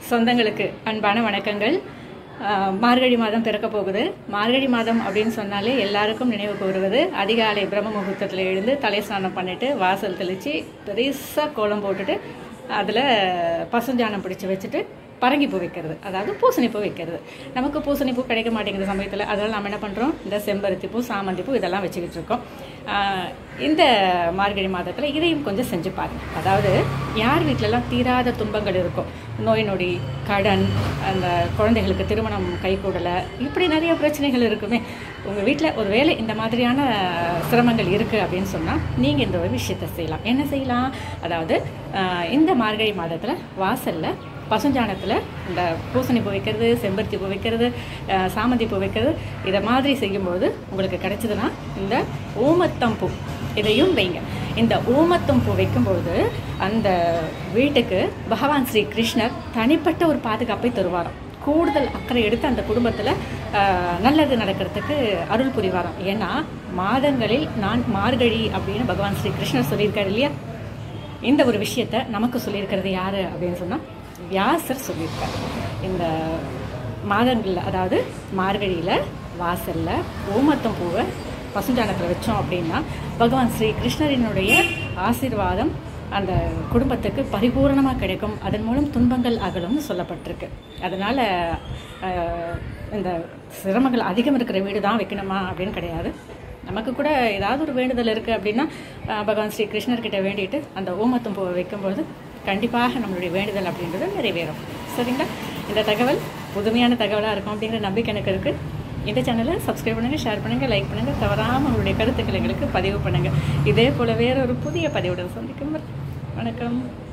சொந்தங்களுக்கு அன்பான வணக்கங்கள் ஆஹ், மார்கழி மாதம் பிறக்க போகுது மார்கழி மாதம் அப்படின்னு சொன்னாலே எல்லாருக்கும் நினைவுக்கு வருவது அதிகாலை பிரம்ம முகூர்த்தத்தில் எழுந்து தலை ஸ்நானம் பண்ணிட்டு வாசல் தெளித்து பெருசாக கோலம் போட்டுட்டு அதில் பசுஞ்சாணம் பிடிச்சி வச்சுட்டு பரங்கிப்பூ வைக்கிறது அதாவது பூசணிப்பூ வைக்கிறது நமக்கு பூசணிப்பூ கிடைக்க மாட்டேங்குது சமயத்தில் அதனால் நம்ம என்ன பண்ணுறோம் இந்த செம்பருத்தி பூ சாமந்தி பூ இதெல்லாம் வச்சுக்கிட்டு இருக்கோம் ஆஹ், இந்த மார்கழி மாதத்தில் இதையும் கொஞ்சம் செஞ்சு பாருங்க அதாவது யார் வீட்டிலலாம் தீராத துன்பங்கள் இருக்கும் நோய் நொடி கடன் அந்த குழந்தைகளுக்கு திருமணம் கைகூடலை இப்படி நிறைய பிரச்சனைகள் இருக்குமே உங்கள் வீட்டில் ஒரு வேளை இந்த மாதிரியான சிரமங்கள் இருக்குது அப்படின்னு சொன்னால் நீங்கள் இந்த ஒரு விஷயத்தை செய்யலாம் என்ன செய்யலாம் அதாவது ஆஹ், இந்த மார்கழி மாதத்தில் வாசலில் பசுஞ்சாணத்தில் இந்த பூசணி பூ வைக்கிறது செம்பருத்தி பூ வைக்கிறது அஹ், சாமந்தி பூ வைக்கிறது இதை மாதிரி செய்யும்போது உங்களுக்கு கிடைச்சதுன்னா இந்த ஊமத்தம் பூ இதையும் வைங்க இந்த ஊமத்தம் பூ வைக்கும்போது அந்த வீட்டுக்கு பகவான் ஸ்ரீ கிருஷ்ணர் தனிப்பட்ட ஒரு பாதுகாப்பை தருவாராம் கூடுதல் அக்கறை எடுத்து அந்த குடும்பத்தில் நல்லது நடக்கிறதுக்கு அருள் புரிவாராம் ஏன்னா மாதங்களில் நான் மார்கழி அப்படின்னு பகவான் ஸ்ரீ கிருஷ்ணர் சொல்லியிருக்காரு இல்லையா இந்த ஒரு விஷயத்த நமக்கு சொல்லியிருக்கிறது யாரு அப்படின்னு சொன்னால் வியாசர் சொல்லியிருக்கார் இந்த மாதங்களில் அதாவது மார்கழியில் வாசலில் ஓமத்தம் பூவை பசுஞ்சாணத்தில் வச்சோம் அப்படின்னா பகவான் ஸ்ரீ கிருஷ்ணரினுடைய ஆசீர்வாதம் அந்த குடும்பத்துக்கு பரிபூரணமாக கிடைக்கும் அதன் மூலம் துன்பங்கள் அகலும்னு சொல்லப்பட்டிருக்கு அதனால் இந்த சிரமங்கள் அதிகம் இருக்கிற வீடு தான் வைக்கணுமா அப்படின்னு கிடையாது நமக்கு கூட ஏதாவது ஒரு வேண்டுதல் இருக்குது அப்படின்னா அஹ், பகவான் ஸ்ரீ கிருஷ்ணர்கிட்ட வேண்டிட்டு அந்த ஓமத்தம் பூவை வைக்கும்போது கண்டிப்பாக நம்மளுடைய வேண்டுதல் அப்படின்றது நிறைவேறும் சரிங்களா இந்த தகவல் புதுமையான தகவலாக இருக்கும் அப்படிங்கிற நம்பிக்கை எனக்கு இருக்குது இந்த சேனலை சப்ஸ்கிரைப் பண்ணுங்கள் ஷேர் பண்ணுங்கள் லைக் பண்ணுங்கள் தவறாமல் உங்களுடைய கருத்துக்களை எங்களுக்கு பதிவு பண்ணுங்கள் இதே போல் வேற ஒரு புதிய பதிவுடன் சந்திக்கும் வரை. வணக்கம்